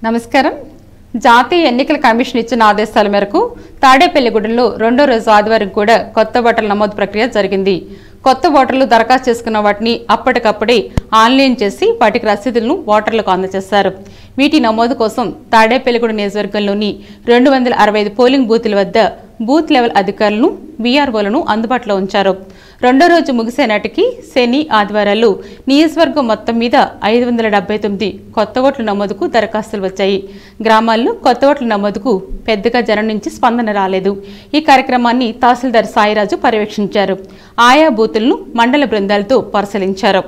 నమస్కారం జాతీయ ఎన్నికల కమిషన్ ఇచ్చిన ఆదేశాల మేరకు తాడేపల్లిగూడెంలో రెండో రోజు ఆదివారం కూడా కొత్త ఓటర్ల నమోదు ప్రక్రియ జరిగింది కొత్త ఓటర్లు దరఖాస్తు చేసుకున్న వాటిని అప్పటికప్పుడే ఆన్లైన్ చేసి వాటికి రసీదులను ఓటర్లకు అందజేశారు వీటి నమోదు కోసం తాడేపల్లిగూడెం నియోజకవర్గంలోని రెండు వందల అరవై ఐదు పోలింగ్ బూతుల వద్ద బూత్ లెవెల్ అధికారులను వీఆర్ఓలను అందుబాటులో ఉంచారు రెండో రోజు ముగిసే నాటికి శని ఆదివారాలు నియోజకవర్గం మొత్తం మీద ఐదు వందల డెబ్బై తొమ్మిది కొత్త ఓట్ల నమోదుకు దరఖాస్తులు వచ్చాయి గ్రామాల్లో కొత్త ఓట్ల నమోదుకు పెద్దగా జనం నుంచి స్పందన రాలేదు ఈ కార్యక్రమాన్ని తహసీల్దార్ సాయిరాజు పర్యవేక్షించారు ఆయా బూతులను మండల బృందాలతో పరిశీలించారు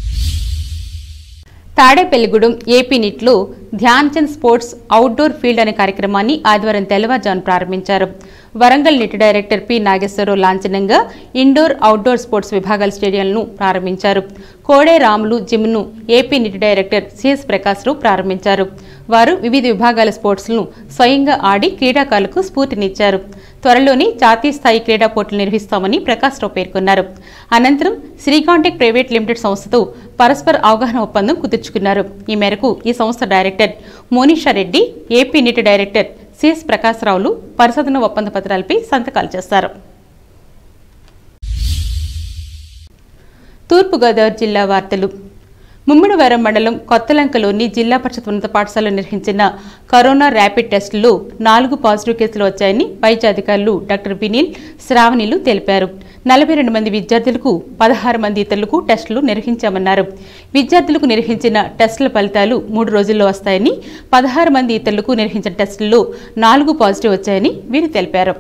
తాడేపల్లిగూడెం ఏపీ నిట్లో Dhyan Chand sports outdoor field అనే కార్యక్రమాన్ని ఆదివారం తెల్లవారుజామున ప్రారంభించారు Warangal NIT director P Nageswararao లాంఛనంగా ఇండోర్ అవుట్డోర్ స్పోర్ట్స్ విభాగాల స్టేడియంలను ప్రారంభించారు కోడే రాములు జిమ్ను AP NIT director CS Prakashrao ప్రారంభించారు వారు వివిధ విభాగాల స్పోర్ట్స్లను స్వయంగా ఆడి క్రీడాకారులకు స్ఫూర్తినిచ్చారు త్వరలోనే జాతీయ స్థాయి క్రీడా పోటీలు నిర్వహిస్తామని ప్రకాశ్రావు పేర్కొన్నారు అనంతరం శ్రీకాంటెక్ ప్రైవేట్ లిమిటెడ్ సంస్థతో పరస్పర అవగాహన ఒప్పందం కుదుర్చుకున్నారు ఈ మేరకు ఈ సంస్థ director Monisha Reddy AP NIT director CS ప్రకాశ్రావులు పరిశోధన ఒప్పంద పత్రాలపై సంతకాలు చేశారు తూర్పుగోదావరి జిల్లా వార్తలు ముమ్మిడివరం మండలం కొత్తలంకలోని జిల్లా పరిషత్ ఉన్నత పాఠశాలలో నిర్వహించిన కరోనా ర్యాపిడ్ టెస్టుల్లో నాలుగు పాజిటివ్ కేసులు వచ్చాయని వైద్య అధికారులు డాక్టర్ వినీల్ శ్రావణిలు తెలిపారు నలభై రెండు మంది విద్యార్థులకు పదహారు మంది ఇతరులకు టెస్టులు నిర్వహించామన్నారు విద్యార్థులకు నిర్వహించిన టెస్టుల ఫలితాలు మూడు రోజుల్లో వస్తాయని పదహారు మంది ఇతరులకు నిర్వహించిన టెస్టుల్లో నాలుగు పాజిటివ్ వచ్చాయని వీరు తెలిపారు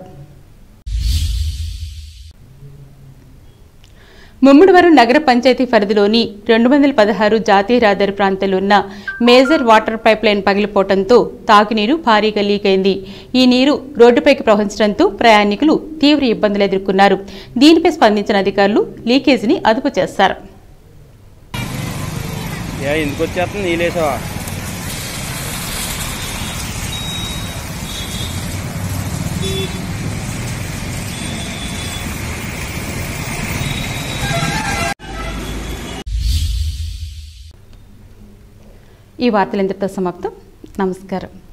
ముమ్మిడివరం నగర పంచాయతీ పరిధిలోని రెండు వందల పదహారు జాతీయ రహదారి ప్రాంతంలో ఉన్న మేజర్ వాటర్ పైప్ లైన్ పగిలిపోవడంతో తాగునీరు భారీగా లీక్ అయింది ఈ నీరు రోడ్డుపైకి ప్రవహించడంతో ప్రయాణికులు తీవ్ర ఇబ్బందులు ఎదుర్కొన్నారు దీనిపై స్పందించిన అధికారులు లీకేజీని అదుపు చేశారు ఏ ఎందుకు వచ్చేస్తుంది నీలేసావా ఈ వార్తలు ఇంతటితో సమాప్తం నమస్కారం